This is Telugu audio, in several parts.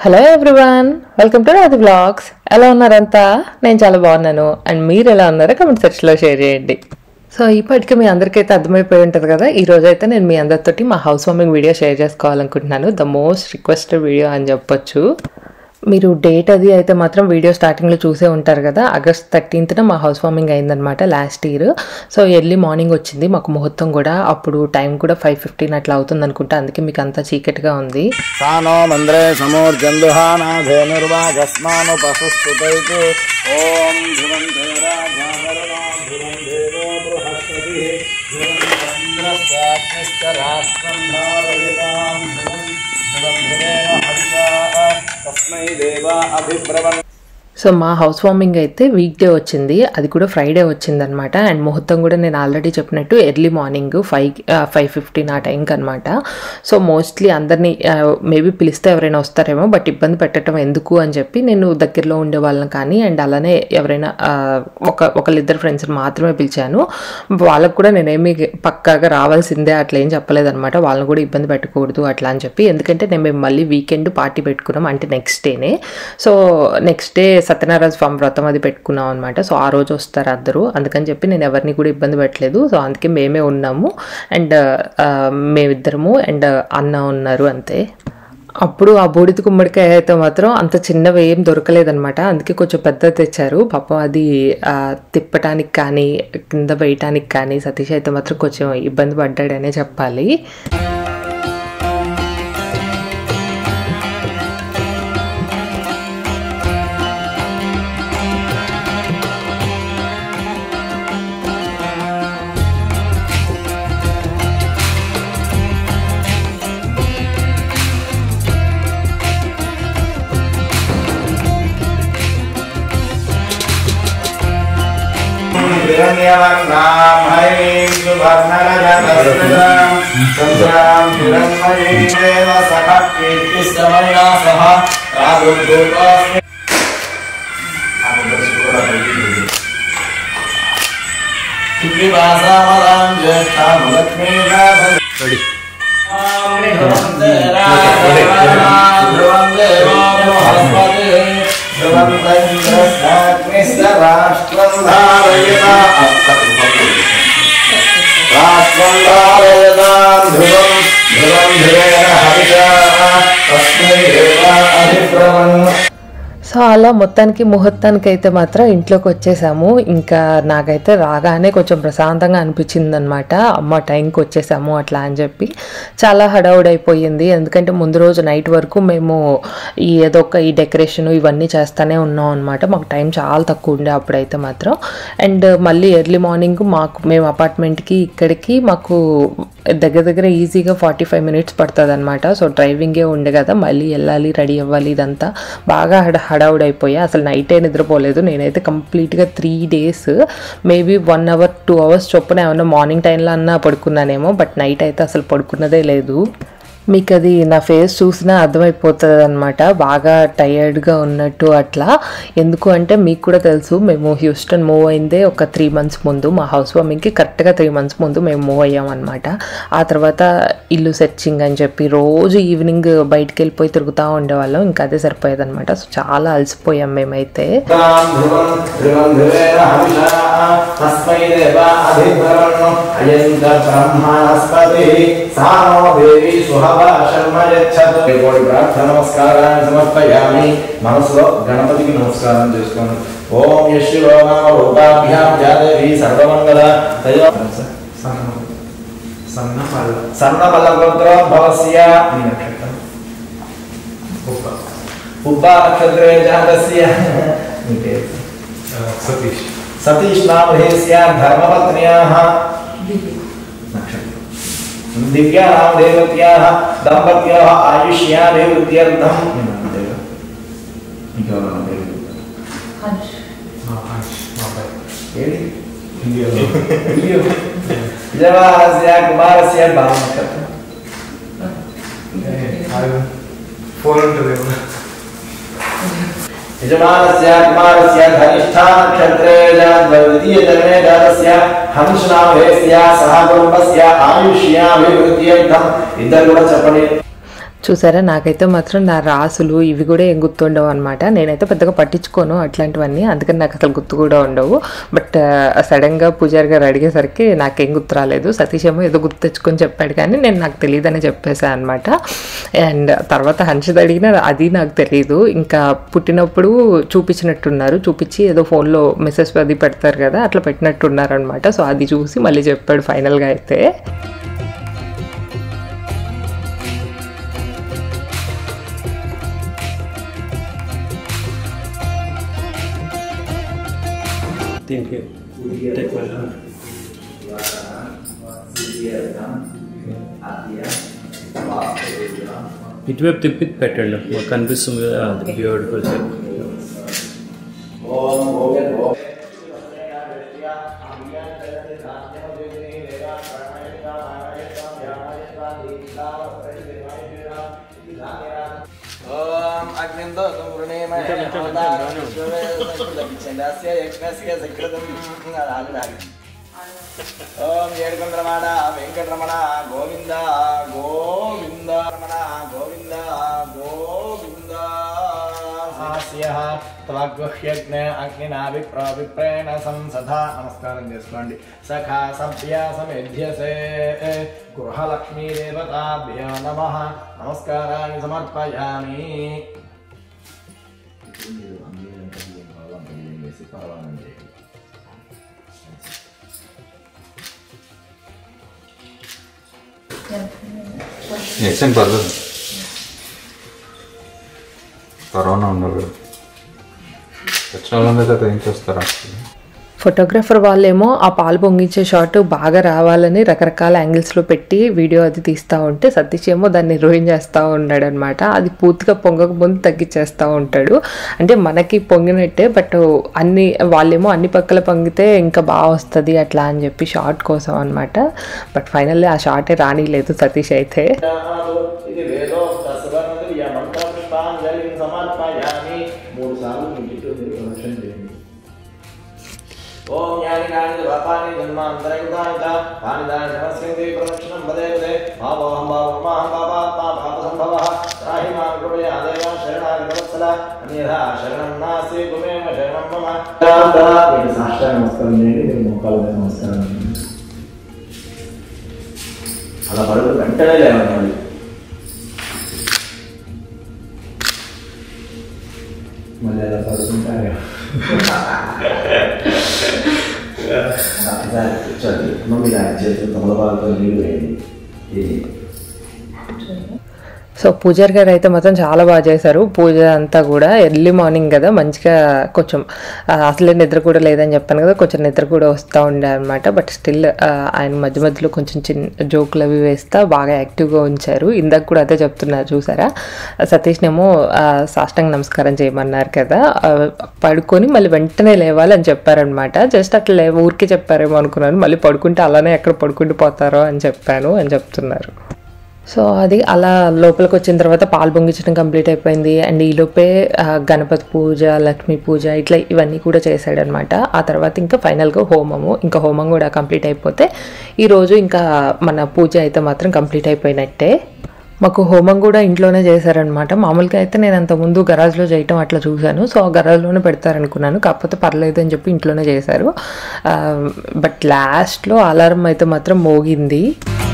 Hello everyone welcome to Radhi vlogs ఎలా ఉన్నారంతా నేను చాలా బాగున్నాను అండ్ మీరు ఎలా ఉన్నారో కమెంట్ సెక్షన్లో షేర్ చేయండి సో ఇప్పటికి మీ అందరికైతే అర్థమైపోయి ఉంటుంది కదా ఈ రోజు అయితే నేను మీ అందరితోటి మా హౌస్ వార్మింగ్ వీడియో షేర్ చేసుకోవాలనుకుంటున్నాను ద మోస్ట్ రిక్వెస్టెడ్ వీడియో అని చెప్పొచ్చు మీరు డేట్ అది అయితే మాత్రం వీడియో స్టార్టింగ్లో చూసే ఉంటారు కదా ఆగస్ట్ థర్టీన్త్న మా హౌస్ వార్మింగ్ అయిందనమాట last year so early morning వచ్చింది మాకు ముహూర్తం కూడా అప్పుడు టైం కూడా ఫైవ్ ఫిఫ్టీన్ అట్లా అవుతుంది అనుకుంటా అందుకే మీకు అంతా చీకటిగా ఉంది స్థానో మంద్రే సమూర్జందుహానాధేనుర్వాగస్మాను పశుస్తుతైతు ఓం ధ్రువం దేవరాజావరుణో ధ్రువం దేవో బృహస్పతి ధ్రువం చంద్రశ్చాగ్నిశ్చ రాష్ట్రం ధారయతాం ధ్రువం ధ్రువం ధ్రువేణ హవిషా తస్మై దేవా అభిప్రవన్ సో మా హౌస్ వార్మింగ్ అయితే వీక్ డే వచ్చింది అది కూడా ఫ్రైడే వచ్చిందనమాట అండ్ ముహూర్తం కూడా నేను ఆల్రెడీ చెప్పినట్టు early morning five five fifteen ఆ టైంకి అనమాట సో మోస్ట్లీ అందరినీ మేబీ పిలిస్తే ఎవరైనా వస్తారేమో బట్ ఇబ్బంది పెట్టడం ఎందుకు అని చెప్పి నేను దగ్గరలో ఉండే వాళ్ళని కానీ అండ్ అలానే ఎవరైనా ఆ, ఒక ఒకళ్ళిద్దరు ఫ్రెండ్స్ని మాత్రమే పిలిచాను వాళ్ళకు కూడా నేనేమి పక్కాగా రావాల్సిందే అట్లా ఏం చెప్పలేదన్నమాట వాళ్ళని కూడా ఇబ్బంది పెట్టకూడదు అట్లా అని చెప్పి ఎందుకంటే నేను మేము మళ్ళీ వీకెండ్ పార్టీ పెట్టుకున్నాం అంటే నెక్స్ట్ డేనే so next day Satyanarayana Swamy వ్రతం అది పెట్టుకున్నాం అనమాట సో ఆ రోజు వస్తారు అందరూ అందుకని చెప్పి నేను ఎవరిని కూడా ఇబ్బంది పెట్టలేదు సో అందుకే మేమే ఉన్నాము అండ్ మేమిద్దరము అండ్ అన్న ఉన్నారు అంతే అప్పుడు ఆ బూడిద గుమ్మడికాయ అయితే మాత్రం అంత చిన్నవి ఏం దొరకలేదనమాట అందుకే కొంచెం పెద్ద తెచ్చారు పాపం అది ఆ, తిప్పటానికి కానీ కింద వేయటానికి కానీ సతీష్ అయితే మాత్రం కొంచెం ఇబ్బంది పడ్డాడనే చెప్పాలి हिरण्यवर्णां हरीं सुवर्णरजतस्मृतां चन्द्रां हिरण्मयीं देव सह कीर्तिस्तमया सह प्रादुर्भूतोऽस्मि शिवासामलां ज्येष्ठां लक्ष्मीनाथ రాష్ట్రం ధారయతా రాష్ట్రం ధారయతాం ధ్రువం ధ్రువం ధ్రువేణ హరిషా తస్మై దేవా అభిప్రవన్ సో అలా మొత్తానికి ముహూర్తానికి అయితే మాత్రం ఇంట్లోకి వచ్చేసాము ఇంకా నాకైతే రాగానే కొంచెం ప్రశాంతంగా అనిపించింది అనమాట అమ్మ టైంకి వచ్చేసాము అట్లా అని చెప్పి చాలా హడావుడైపోయింది ఎందుకంటే ముందు రోజు నైట్ వరకు మేము ఈ ఏదో ఒక ఈ డెకరేషన్ ఇవన్నీ చేస్తానే ఉన్నాం అనమాట మాకు టైం చాలా తక్కువ ఉండే అప్పుడైతే మాత్రం అండ్ మళ్ళీ ఎర్లీ మార్నింగ్ మాకు మేము అపార్ట్మెంట్కి ఇక్కడికి మాకు దగ్గర దగ్గర ఈజీగా ఫార్టీ ఫైవ్ మినిట్స్ పడుతుంది అనమాట సో డ్రైవింగే ఉండే కదా మళ్ళీ వెళ్ళాలి రెడీ అవ్వాలి ఇదంతా బాగా హడ హడావుడైపోయా అసలు నైటే నిద్రపోలేదు నేనైతే కంప్లీట్గా three days maybe one hour two hours చొప్పున ఏమన్నా మార్నింగ్ టైంలో అన్నా పడుకున్నానేమో బట్ నైట్ అయితే అసలు పడుకున్నదే లేదు మీకు అది నా ఫేస్ చూసినా అర్థమైపోతుంది అనమాట బాగా టయర్డ్గా ఉన్నట్టు అట్లా ఎందుకు అంటే మీకు కూడా తెలుసు మేము హ్యూస్టన్ మూవ్ అయిందే ఒక త్రీ మంత్స్ ముందు మా హౌస్ వార్మింగ్కి కరెక్ట్గా త్రీ మంత్స్ ముందు మేము మూవ్ అయ్యామన్నమాట ఆ తర్వాత ఇల్లు సెర్చింగ్ అని చెప్పి రోజు ఈవినింగ్ బయటికి వెళ్ళిపోయి తిరుగుతూ ఉండేవాళ్ళం ఇంకా అదే సరిపోయేదన్నమాట సో చాలా అలసిపోయాం మేమైతే తాం ధ్రువం ధ్రువం ధ్రువేణ హవిషా తస్మై దేవా అభిప్రవన్ అయంత బ్రహ్మణస్పతి సానో దేవి సుహవ శర్మ యచ్చతు కోటి ప్రార్థన నమస్కారాన్ని సమర్పయామి మనసులో గణపతికి నమస్కారం చేసుకోను ఓం యశివో నామ రూపాభ్యాం జాదేవి సర్వమంగళ దైవ సన్నపల్ల సన్నపల్ల గోత్రోద్భవస్య ఉబ్బా నక్షత్రే జాతస్య మీ పేరు సతీష్ సతీష్ నామధేస్య ధర్మపత్న్యాः దివ్యా నామదేవత్యాः దంపత్యోः ఆయుష్యాభివృద్ధ్యర్థం మా హర్ష్ మా అబ్బాయి విజయవాహస్య కుమారస్య భావనక్షత్రం ఫోన్ ఉంటుంది యజమానస్య కుమారస్య ధనిష్ఠా నక్షత్రే ద్వితీయ జన్మే జాతస్య హంసనామధేస్య సహ కుటుంబస్య ఆయుష్యాభివృద్ధ్యర్థం ఇద్దరు కూడా చెప్పండి చూసారా నాకైతే మాత్రం నా రాసులు ఇవి కూడా ఏం గుర్తుండవు అనమాట నేనైతే పెద్దగా పట్టించుకోను అట్లాంటివన్నీ అందుకని నాకు అసలు గుర్తు కూడా ఉండవు బట్ సడన్గా పూజారి గారు అడిగేసరికి నాకేం గుర్తు రాలేదు సతీష్ ఏమో ఏదో గుర్తు తెచ్చుకొని చెప్పాడు కానీ నేను నాకు తెలియదని చెప్పేశాను అనమాట అండ్ తర్వాత హన్షిత్ అడిగిన అది నాకు తెలియదు ఇంకా పుట్టినప్పుడు చూపించినట్టున్నారు చూపించి ఏదో ఫోన్లో మెసేజ్ అది పెడతారు కదా అట్లా పెట్టినట్టున్నారు అనమాట సో అది చూసి మళ్ళీ చెప్పాడు ఫైనల్గా అయితే దీనికి టెక్ వెళ్ళాలి. ఇటువైపు తిప్పి పెట్టండి మాకు కనిపిస్తుంది కదా అది బ్యూటిఫుల్ షేప్ ఓం భోగే భోగే ఓం అగ్నిందో సంవృణేమ చందాస్య యజ్ఞస్య సకృతం రాజరాజ ఓం ఏడుకొండరమణ వెంకటరమణ గోవింద గోవింద రమణ గోవింద గోవింద హాస్య త్వగ్గుహ్యజ్ఞ అగ్నినా విప్ర విప్రేణ సంసధా నమస్కారం చేసుకోండి సఖా సభ్య సమేధ్యసే గృహలక్ష్మీ దేవతాభ్యో నమ నమస్కారాన్ని సమర్పయామి వేసాను పర్లేదు కరోనా ఉన్నారు వచ్చిన వాళ్ళందరూ ఏం చేస్తారా ఫోటోగ్రాఫర్ వాళ్ళేమో ఆ పాలు పొంగించే షాట్ బాగా రావాలని రకరకాల యాంగిల్స్లో పెట్టి వీడియో అది తీస్తూ ఉంటే సతీష్ ఏమో దాన్ని నిర్వహణ చేస్తూ ఉన్నాడు అనమాట అది పూర్తిగా పొంగక ముందు తగ్గించేస్తూ ఉంటాడు అంటే మనకి పొంగినట్టే బట్ అన్ని వాళ్ళేమో అన్ని పక్కల పొంగితే ఇంకా బాగా వస్తుంది అట్లా అని చెప్పి షార్ట్ కోసం అనమాట బట్ ఫైనల్లీ ఆ షార్టే రానిలేదు సతీష్ అయితే ఇది వేదోక్త సువర్ణతుల్య మంత్ర పుష్పాంజలిని సమర్పయామి మూడు సార్లు మీ చుట్టూ మీరు ప్రదక్షిణ చేయండి ఓం యాని కాని పాపాని జన్మాంతరయుతాని చ తాని దాని నమస్యంతి ప్రదక్షిణం పదే పదే పాపోహం పాపం మాహం పాపాత్మా పాప సంభవ త్రాహి మాం కృపయ ఆదేవ శరణాగత వత్సల అన్యథా శరణం నాస్తి గుమేమ శరణం మమ మీరు సాష్టాంగ నమస్కారం చేయండి మీరు మోకాల మీద నమస్కారం చేయండి అలా పడుకు వెంటనే లేవండి మళ్ళీ మళ్ళీ అలా పడుకుంటారు ఒకసారి కూర్చోండి మమ్మీ నా చేతులు తమలపాలతో నీళ్ళు వేయండి ఇది సో పూజారి గారు అయితే మాత్రం చాలా బాగా చేశారు పూజ అంతా కూడా ఎర్లీ మార్నింగ్ కదా మంచిగా కొంచెం ఆ, అసలే నిద్ర కూడా లేదని చెప్పాను కదా కొంచెం నిద్ర కూడా వస్తూ ఉండే అనమాట బట్ స్టిల్ ఆయన మధ్య మధ్యలో కొంచెం చిన్న జోకులు అవి వేస్తా బాగా యాక్టివ్గా ఉంచారు ఇందాక కూడా అదే చెప్తున్నారు చూసారా సతీష్నేమో ఆ, సాష్టాంగ నమస్కారం చేయమన్నారు కదా ఆ, పడుకొని మళ్ళీ వెంటనే లేవాలని చెప్పారనమాట జస్ట్ అట్లా లే ఊరికే చెప్పారేమో అనుకున్నాను మళ్ళీ పడుకుంటే అలానే ఎక్కడ పడుకుంటూ పోతారో అని చెప్పాను అని చెప్తున్నారు సో అది అలా లోపలికి వచ్చిన తర్వాత పాలు పొంగించడం కంప్లీట్ అయిపోయింది అండ్ ఈలోపే ఆ, గణపతి పూజ లక్ష్మీ పూజ ఇట్లా ఇవన్నీ కూడా చేశాడనమాట ఆ తర్వాత ఇంకా ఫైనల్గా హోమము ఇంకా హోమం కూడా కంప్లీట్ అయిపోతే ఈరోజు ఇంకా మన పూజ అయితే మాత్రం కంప్లీట్ అయిపోయినట్టే మాకు హోమం కూడా ఇంట్లోనే చేశారనమాట మామూలుగా అయితే నేను అంతకుముందు గరాజ్లో చేయటం అట్లా చూశాను సో గరాజ్లోనే పెడతారనుకున్నాను కాకపోతే పర్లేదు అని చెప్పి ఇంట్లోనే చేశారు ఆ, బట్ లాస్ట్లో అలారం అయితే మాత్రం మోగింది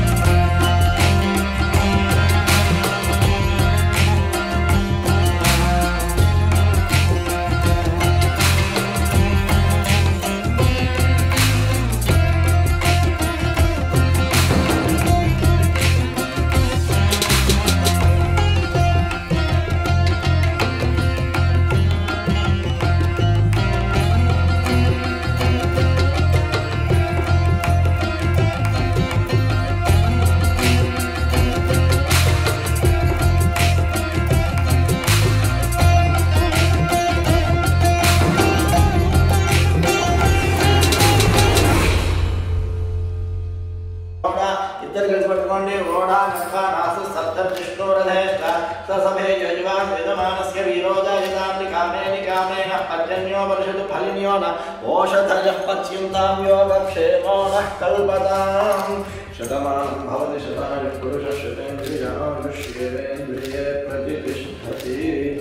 ఓడా, ఇద్దరు కలిసి పట్టుకోండి ఓడా నఖ నాసు సప్త విష్ణురధేష్ట ససభే యజమాన్ యజమానస్య వీరోజాయుధాన్ని కామేని కామేన పర్జన్యో పరిషదు ఫలిన్యో న ఓషధయ పచ్యంతాం యోగక్షేమో నః కల్పతాం शतमानं भवति शताय पुरुषशतेन्द्रियानुष्येवेन्द्रिये प्रतिष्ठति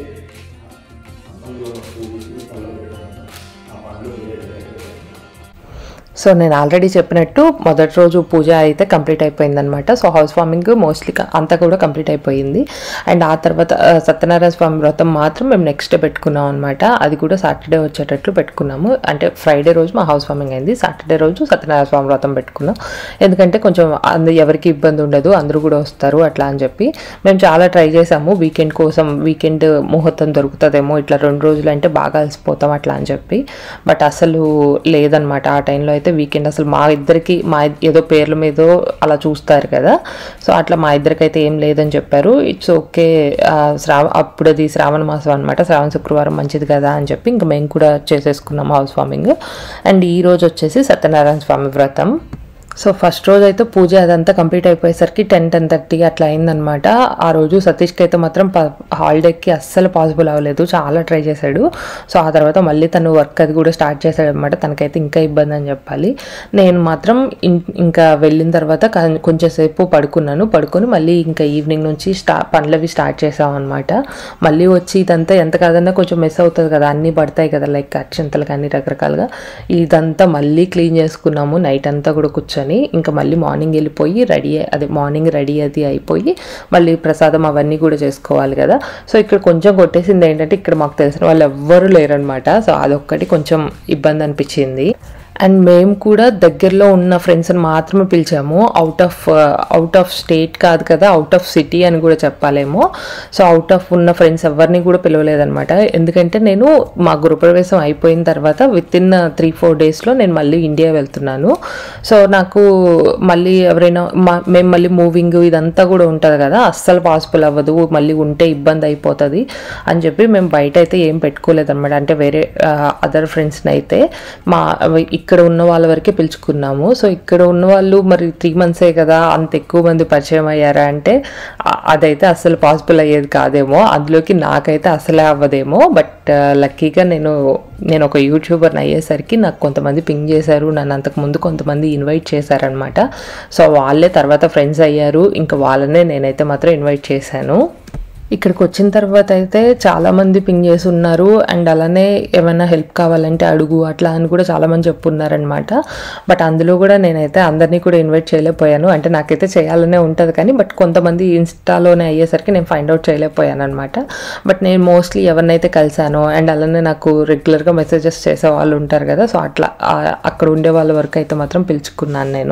సో నేను ఆల్రెడీ చెప్పినట్టు మొదటి రోజు పూజ అయితే కంప్లీట్ అయిపోయిందనమాట సో హౌస్ వార్మింగ్ మోస్ట్లీ అంతా కూడా కంప్లీట్ అయిపోయింది అండ్ ఆ తర్వాత ఆ, సత్యనారాయణ స్వామి వ్రతం మాత్రం మేము నెక్స్ట్ డే పెట్టుకున్నాం అనమాట అది కూడా సాటర్డే వచ్చేటట్లు పెట్టుకున్నాము అంటే ఫ్రైడే రోజు మా హౌస్ వార్మింగ్ అయింది సాటర్డే రోజు సత్యనారాయణ స్వామి వ్రతం పెట్టుకున్నాం ఎందుకంటే కొంచెం అందు ఎవరికి ఇబ్బంది ఉండదు అందరూ కూడా వస్తారు అట్లా అని చెప్పి మేము చాలా ట్రై చేసాము వీకెండ్ కోసం వీకెండ్ ముహూర్తం దొరుకుతుందేమో ఇట్లా రెండు రోజులు అంటే బాగా అలసిపోతాం అట్లా అని చెప్పి బట్ అసలు లేదనమాట ఆ టైంలో అయితే వీకెండ్ అసలు మా ఇద్దరికి మా ఇద్- ఏదో పేర్ల మీదో అలా చూస్తారు కదా సో అట్లా మా ఇద్దరికి అయితే ఏం లేదని చెప్పారు ఇట్స్ ఓకే శ్రావ అప్పుడు అది శ్రావణ మాసం అనమాట శ్రావణ శుక్రవారం మంచిది కదా అని చెప్పి ఇంకా మేము కూడా చేసేసుకున్నాం హౌస్ వార్మింగ్ అండ్ ఈ రోజు వచ్చేసి సత్యనారాయణ స్వామి వ్రతం సో ఫస్ట్ రోజు అయితే పూజ అదంతా కంప్లీట్ అయిపోయేసరికి టెన్ టెన్ థర్టీ అట్లా అయిందనమాట ఆ రోజు సతీష్కి అయితే మాత్రం హాలిడేకి అస్సలు పాసిబుల్ అవ్వలేదు చాలా ట్రై చేశాడు సో ఆ తర్వాత మళ్ళీ తను వర్క్ అది కూడా స్టార్ట్ చేశాడు అనమాట తనకైతే ఇంకా ఇబ్బంది అని చెప్పాలి నేను మాత్రం ఇన్- ఇంకా వెళ్ళిన తర్వాత క- కొంచెం సేపు పడుకున్నాను పడుకొని మళ్ళీ ఇంకా ఈవినింగ్ నుంచి స్టా పనులవి స్టార్ట్ చేసాం అనమాట మళ్ళీ వచ్చి ఇదంతా ఎంత కాదన్నా కొంచెం మిస్ అవుతుంది కదా అన్నీ పడతాయి కదా లైక్ అక్షంతలు కానీ రకరకాలుగా ఇదంతా మళ్ళీ క్లీన్ చేసుకున్నాము నైట్ అంతా కూడా కూర్చొని ఇంకా మళ్ళీ మార్నింగ్ వెళ్ళిపోయి రెడీ అదే మార్నింగ్ రెడీ అది అయిపోయి మళ్ళీ ప్రసాదం అవన్నీ కూడా చేసుకోవాలి కదా సో ఇక్కడ కొంచెం కొట్టేసింది ఏంటంటే ఇక్కడ మాకు తెలిసిన వాళ్ళు ఎవ్వరూ లేరనమాట సో అదొక్కటి కొంచెం ఇబ్బంది అనిపించింది అండ్ మేము కూడా దగ్గరలో ఉన్న ఫ్రెండ్స్ని మాత్రమే పిలిచాము out of out of state కాదు కదా అవుట్ ఆఫ్ సిటీ అని కూడా చెప్పాలేమో సో అవుట్ ఆఫ్ ఉన్న ఫ్రెండ్స్ ఎవరిని కూడా పిలవలేదనమాట ఎందుకంటే నేను మా గృహప్రవేశం అయిపోయిన తర్వాత విత్ ఇన్ త్రీ ఫోర్ డేస్లో నేను మళ్ళీ ఇండియా వెళ్తున్నాను సో నాకు మళ్ళీ ఎవరైనా మా మేము మళ్ళీ మూవింగ్ ఇదంతా కూడా ఉంటుంది కదా అస్సలు పాసిబుల్ అవ్వదు మళ్ళీ ఉంటే ఇబ్బంది అయిపోతుంది అని చెప్పి మేము బయట అయితే ఏం పెట్టుకోలేదన్నమాట అంటే వేరే అదర్ ఫ్రెండ్స్ని అయితే మా ఇక్కడ ఉన్న వాళ్ళ వరకే పిలుచుకున్నాము సో ఇక్కడ ఉన్న వాళ్ళు మరి త్రీ మంత్సే కదా అంత ఎక్కువ మంది పరిచయం అయ్యారా అంటే ఆ- అదైతే అస్సలు పాసిబుల్ అయ్యేది కాదేమో అందులోకి నాకైతే అసలే అవ్వదేమో బట్ లక్కీగా నేను నేను ఒక యూట్యూబర్ని అయ్యేసరికి నాకు కొంతమంది పింగ్ చేశారు నన్ను అంతకుముందు కొంతమంది ఇన్వైట్ చేశారనమాట సో వాళ్ళే తర్వాత ఫ్రెండ్స్ అయ్యారు ఇంకా వాళ్ళనే నేనైతే మాత్రం ఇన్వైట్ చేశాను ఇక్కడికి వచ్చిన తర్వాత అయితే చాలా మంది పింగ్ చేసి ఉన్నారు అండ్ అలానే ఏమైనా హెల్ప్ కావాలంటే అడుగు అట్లా అని కూడా చాలా మంది చెప్పున్నారనమాట బట్ అందులో కూడా నేనైతే అందరినీ కూడా ఇన్వైట్ చేయలేకపోయాను అంటే నాకైతే చేయాలనే ఉంటుంది కానీ బట్ కొంతమంది ఇన్స్టాలోనే అయ్యేసరికి నేను ఫైండ్ అవుట్ చేయలేకపోయాను అనమాట బట్ నేను మోస్ట్లీ ఎవరినైతే కలిసానో అండ్ అలానే నాకు రెగ్యులర్గా మెసేజెస్ చేసే వాళ్ళు ఉంటారు కదా సో అట్లా ఆ- అక్కడ ఉండే వాళ్ళ వరకు అయితే మాత్రం పిలుచుకున్నాను నేను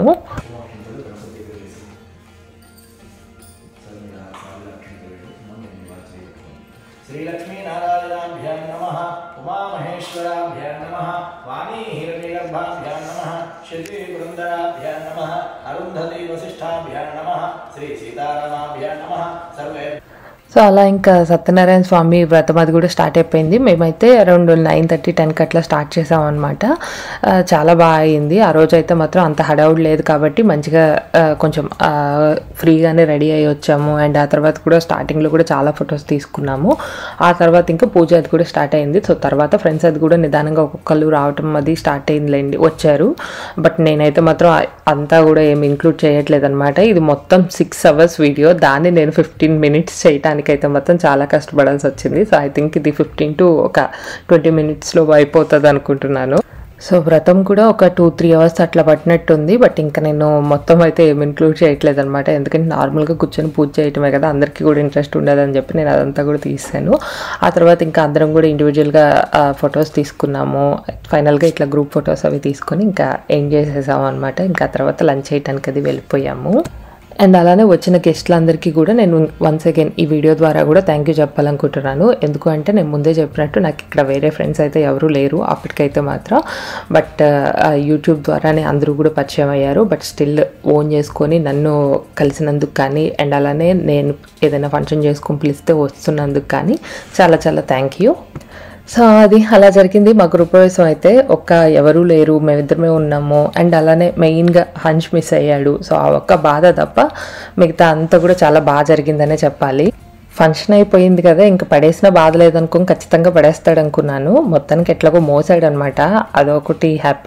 श्रीलक्ष्मीनारायणाभ्यां नमः उमामहेश्वराभ्यां नमः वाणीहिरण्यगर्भाभ्यां नमः श्रीवृन्दाभ्यां नमः अरुन्धती वसिष्ठाभ्यां नमः श्रीसीतारामाभ्यां नमः सर्वे సో అలా ఇంకా సత్యనారాయణ స్వామి వ్రతం అది కూడా స్టార్ట్ అయిపోయింది మేమైతే అరౌండ్ నైన్ థర్టీ టెన్కి అట్లా స్టార్ట్ చేసాం అనమాట చాలా బాగా అయింది ఆ రోజు అయితే మాత్రం అంత హడావుడ్ లేదు కాబట్టి మంచిగా ఆ, కొంచెం ఆ, ఫ్రీగానే రెడీ అయ్యి వచ్చాము అండ్ ఆ తర్వాత కూడా స్టార్టింగ్లో కూడా చాలా ఫొటోస్ తీసుకున్నాము ఆ తర్వాత ఇంకా పూజ అది కూడా స్టార్ట్ అయింది సో తర్వాత ఫ్రెండ్స్ అది కూడా నిదానంగా ఒక్కొక్కరు రావటం అది స్టార్ట్ అయిందిలేండి వచ్చారు బట్ నేనైతే మాత్రం ఆ- అంతా కూడా ఏమి ఇంక్లూడ్ చేయట్లేదు అనమాట ఇది మొత్తం సిక్స్ అవర్స్ వీడియో దాన్ని నేను ఫిఫ్టీన్ మినిట్స్ చేయటానికైతే మొత్తం చాలా కష్టపడాల్సి వచ్చింది సో ఐ థింక్ ఇది ఫిఫ్టీన్ టు ఒక ట్వంటీ మినిట్స్లో అయిపోతుంది అనుకుంటున్నాను సో వ్రతం కూడా ఒక టూ త్రీ అవర్స్ అట్లా పట్టినట్టుంది బట్ ఇంకా నేను మొత్తం అయితే ఏమి ఇంక్లూడ్ చేయట్లేదు అనమాట ఎందుకంటే నార్మల్గా కూర్చొని పూజ చేయటమే కదా అందరికీ కూడా ఇంట్రెస్ట్ ఉండదని చెప్పి నేను అదంతా కూడా తీసాను ఆ తర్వాత ఇంకా అందరం కూడా ఇండివిజువల్గా ఫొటోస్ తీసుకున్నాము ఫైనల్గా ఇట్లా గ్రూప్ ఫొటోస్ అవి తీసుకొని ఇంకా ఎంజాయ్ చేసేసాము అనమాట ఇంకా ఆ తర్వాత లంచ్ చేయడానికి అది వెళ్ళిపోయాము అండ్ అలానే వచ్చిన గెస్ట్లందరికీ కూడా నేను వన్స్ అగైన్ ఈ వీడియో ద్వారా కూడా థ్యాంక్ యూ చెప్పాలనుకుంటున్నాను ఎందుకు అంటే నేను ముందే చెప్పినట్టు నాకు ఇక్కడ వేరే ఫ్రెండ్స్ అయితే ఎవరు లేరు అప్పటికైతే మాత్రం బట్ యూట్యూబ్ ద్వారానే అందరూ కూడా పరిచయం అయ్యారు బట్ స్టిల్ ఓన్ చేసుకొని నన్ను కలిసినందుకు కానీ అండ్ అలానే నేను ఏదైనా ఫంక్షన్ చేసుకొని పిలిస్తే వస్తున్నందుకు కానీ చాలా చాలా థ్యాంక్ యూ సో అది అలా జరిగింది మా గృహప్రవేశం అయితే ఒక్క ఎవరూ లేరు మేమిద్దరమే ఉన్నాము అండ్ అలానే మెయిన్గా హంచ్ మిస్ అయ్యాడు సో ఆ ఒక్క బాధ తప్ప మిగతా అంతా కూడా చాలా బాగా జరిగిందనే చెప్పాలి ఫంక్షన్ అయిపోయింది కదా ఇంకా పడేసిన బాధ లేదనుకో ఖచ్చితంగా పడేస్తాడు అనుకున్నాను మొత్తానికి ఎట్లాగో మోసాడు అనమాట అదొకటి హ్యాపీ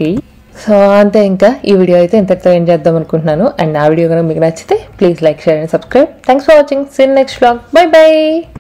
సో అంతే ఇంకా ఈ వీడియో అయితే ఇంతటితో ఏం చేద్దాం అనుకుంటున్నాను అండ్ ఆ వీడియో కనుక మీకు నచ్చితే please like share and subscribe thanks for watching see in next vlog bye by